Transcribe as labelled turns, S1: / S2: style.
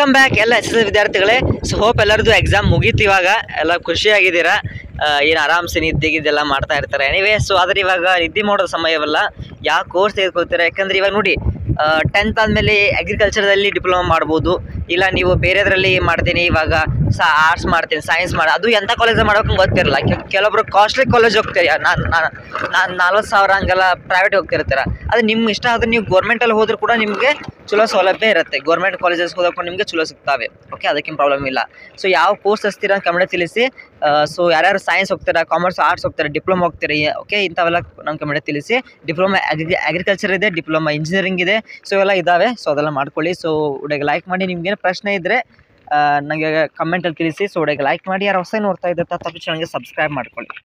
S1: welcome back ಎಲ್ಲ S S ವಿದ್ಯಾರ್ಥಿಗಳೇ so hope ಎಲ್ಲರದು ಎಕ್ಸಾಮ್ ಮುಗೀತು ಇವಾಗ ಎಲ್ಲ ಖುಷಿಯಾಗಿದ್ದೀರಾ ಏನು ಆರಾಮ್ಸೆ ನಿದ್ದೆ ಗಿದ್ದೆಲ್ಲ ಮಾಡ್ತಾ ಇರ್ತಾರೆ ಎನಿವೇ ಸೊ ಆದ್ರೆ ಇವಾಗ ನಿದ್ದೆ ಮಾಡೋ ಸಮಯವಲ್ಲ ಯಾವ ಕೋರ್ಸ್ ತೆಗೆದುಕೊಳ್ತಾರೆ ಯಾಕಂದ್ರೆ ಇವಾಗ ನೋಡಿ ಟೆಂತ್ ಆದಮೇಲೆ ಅಗ್ರಿಕಲ್ಚರ್ದಲ್ಲಿ ಡಿಪ್ಲೊಮಾ ಮಾಡ್ಬೋದು ಇಲ್ಲ ನೀವು ಬೇರೆದ್ರಲ್ಲಿ ಮಾಡ್ತೀನಿ ಇವಾಗ ಸಾ ಆರ್ಟ್ಸ್ ಮಾಡ್ತೀನಿ ಸೈನ್ಸ್ ಮಾಡಿ ಅದು ಎಂಥ ಕಾಲೇಜ್ ಮಾಡ್ಬೇಕು ಗೊತ್ತಿರಲ್ಲ ಕೆ- ಕೆಲವೊಬ್ರು ಕಾಸ್ಟ್ಲಿ ಕಾಲೇಜ್ ಹೋಗ್ತಾರೆ ನಾನು ನಾನು ನಾನು ನಲ್ವತ್ತು ಸಾವಿರ ಹಂಗೆಲ್ಲ ಪ್ರೈವೇಟ್ ಹೋಗ್ತಿರ್ತಾರೆ ಅದು ನಿಮ್ಮ ಇಷ್ಟ ಆದ್ರೆ ನೀವು ಗೌರ್ಮೆಂಟಲ್ಲಿ ಹೋದ್ರೂ ಕೂಡ ನಿಮಗೆ ಚಲೋ ಸೌಲಭ್ಯ ಇರುತ್ತೆ ಗೌರ್ಮೆಂಟ್ ಕಾಲೇಜಸ್ ಹೋದಕ್ಕೆ ನಿಮಗೆ ಚಲೋ ಸಿಗ್ತವೆ ಓಕೆ ಅದಕ್ಕೇನು ಪ್ರಾಬ್ಲಮ್ ಇಲ್ಲ ಸೊ ಯಾವ ಕೋರ್ಸ್ ಹಚ್ತೀರಾ ಕನ್ನಡ ತಿಳಿಸಿ ಸೊ ಯಾರ್ಯಾರು ಸೈನ್ಸ್ ಹೋಗ್ತೀರಾ ಕಾಮರ್ಸ್ ಆರ್ಟ್ಸ್ ಹೋಗ್ತಾರೆ ಡಿಪ್ಲೊಮಾ ಹೋಗ್ತೀರಿ ಓಕೆ ಇಂಥವೆಲ್ಲ ನಮ್ಮ ಕನ್ನಡ ತಿಳಿಸಿ ಡಿಪ್ಲೊಮಾ ಅಗ್ರಿ ಅಗ್ರಿಕಲ್ಚರ್ ಇದೆ ಡಿಪ್ಲೊಮಾ ಇಂಜಿನಿಯರಿಂಗ್ ಇದೆ ಸೊ ಇವೆಲ್ಲ ಇದ್ದಾವೆ ಸೊ ಅದೆಲ್ಲ ಮಾಡ್ಕೊಳ್ಳಿ ಸೊ ಉಡೆಗೆ ಲೈಕ್ ಮಾಡಿ ನಿಮ್ಗೇನು ಪ್ರಶ್ನೆ ಇದ್ದರೆ ನನಗೆ ಕಮೆಂಟಲ್ಲಿ ತಿಳಿಸಿ ಸೊ ಉಡೆಗೆ ಲೈಕ್ ಮಾಡಿ ಯಾರು ಹೊಸ ನೋಡ್ತಾ ಇದ್ದರೆ ತಪ್ಪು ಚಾನಲ್ಗೆ ಸಬ್ಸ್ಕ್ರೈಬ್ ಮಾಡ್ಕೊಳ್ಳಿ